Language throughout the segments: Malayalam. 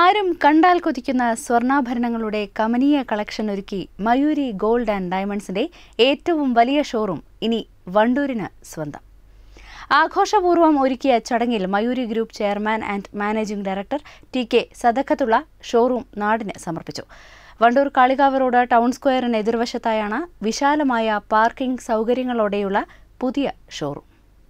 ആരും കണ്ടാൽ കൊതിക്കുന്ന സ്വർണ്ണാഭരണങ്ങളുടെ കമനീയ കളക്ഷൻ ഒരുക്കി മയൂരി ഗോൾഡ് ആൻഡ് ഡയമണ്ട്സിന്റെ ഏറ്റവും വലിയ ഷോറൂം ഇനി വണ്ടൂരിന് സ്വന്തം ആഘോഷപൂർവ്വം ഒരുക്കിയ ചടങ്ങിൽ Mayuri group chairman and managing director T K Sadakkathulla showroom നാടിന് സമർപ്പിച്ചു വണ്ടൂർ കാളികാവ് റോഡ് ടൗൺ സ്ക്വയറിന് എതിർവശത്തായാണ് വിശാലമായ പാർക്കിംഗ് സൗകര്യങ്ങളോടെയുള്ള പുതിയ ഷോറൂം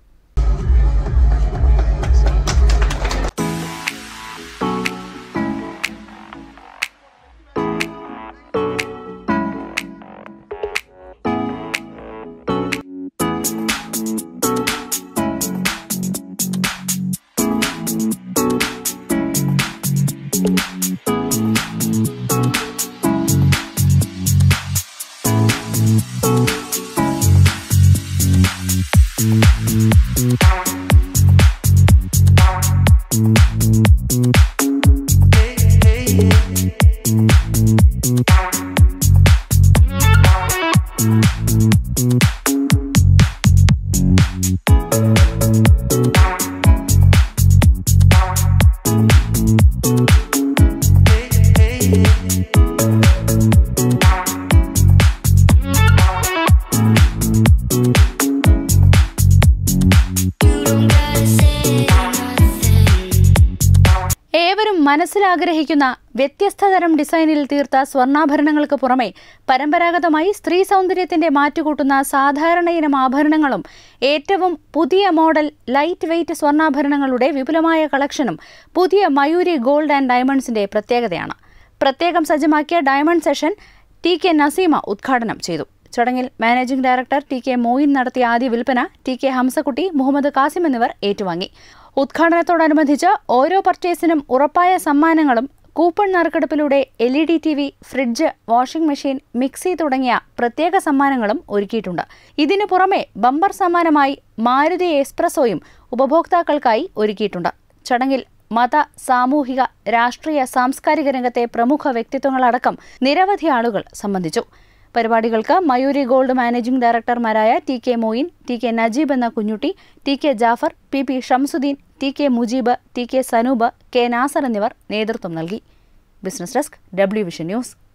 ഏവരും മനസ്സിലാഗ്രഹിക്കുന്ന വ്യത്യസ്തതരം ഡിസൈനിൽ തീർത്ത സ്വർണ്ണാഭരണങ്ങൾക്ക് പുറമെ പരമ്പരാഗതമായി സ്ത്രീ സൗന്ദര്യത്തിന്റെ മാറ്റുകൂട്ടുന്ന സാധാരണ ഇനം ആഭരണങ്ങളും ഏറ്റവും പുതിയ മോഡൽ ലൈറ്റ് വെയ്റ്റ് സ്വർണ്ണാഭരണങ്ങളുടെ വിപുലമായ കളക്ഷനും പുതിയ മയൂരി ഗോൾഡ് ആൻഡ് ഡയമണ്ട്സിന്റെ പ്രത്യേകതയാണ് പ്രത്യേകം സജ്ജമാക്കിയ diamond session T K Naseema ഉദ്ഘാടനം ചെയ്തു ചടങ്ങിൽ managing director T K Moin നടത്തിയ ആദ്യ വിൽപ്പന ടി കെ ഹംസക്കുട്ടി മുഹമ്മദ് കാസിം എന്നിവർ ഏറ്റുവാങ്ങി ഉദ്ഘാടനത്തോടനുബന്ധിച്ച് ഓരോ പർച്ചേസിനും ഉറപ്പായ സമ്മാനങ്ങളും കൂപ്പൺ നറുക്കെടുപ്പിലൂടെ L E D T V fridge washing machine mixie തുടങ്ങിയ പ്രത്യേക സമ്മാനങ്ങളും ഒരുക്കിയിട്ടുണ്ട് ഇതിനു പുറമെ ബമ്പർ സമ്മാനമായി മാരുതി എക്സ്പ്രസോയും ഉപഭോക്താക്കൾക്കായി ഒരുക്കിയിട്ടുണ്ട് ചടങ്ങിൽ മത സാമൂഹിക രാഷ്ട്രീയ സാംസ്കാരിക രംഗത്തെ പ്രമുഖ വ്യക്തിത്വങ്ങളടക്കം നിരവധി ആളുകൾ സംബന്ധിച്ചു പരിപാടികൾക്ക് മയൂരി ഗോൾഡ് മാനേജിംഗ് ഡയറക്ടർമാരായ T K Moin T K Najeeb എന്ന Kunjutty T K Jafar P P Shamsuddin T K Mujeeb T K Sanoob K Nasar എന്നിവർ നേതൃത്വം നൽകി business desk W vision news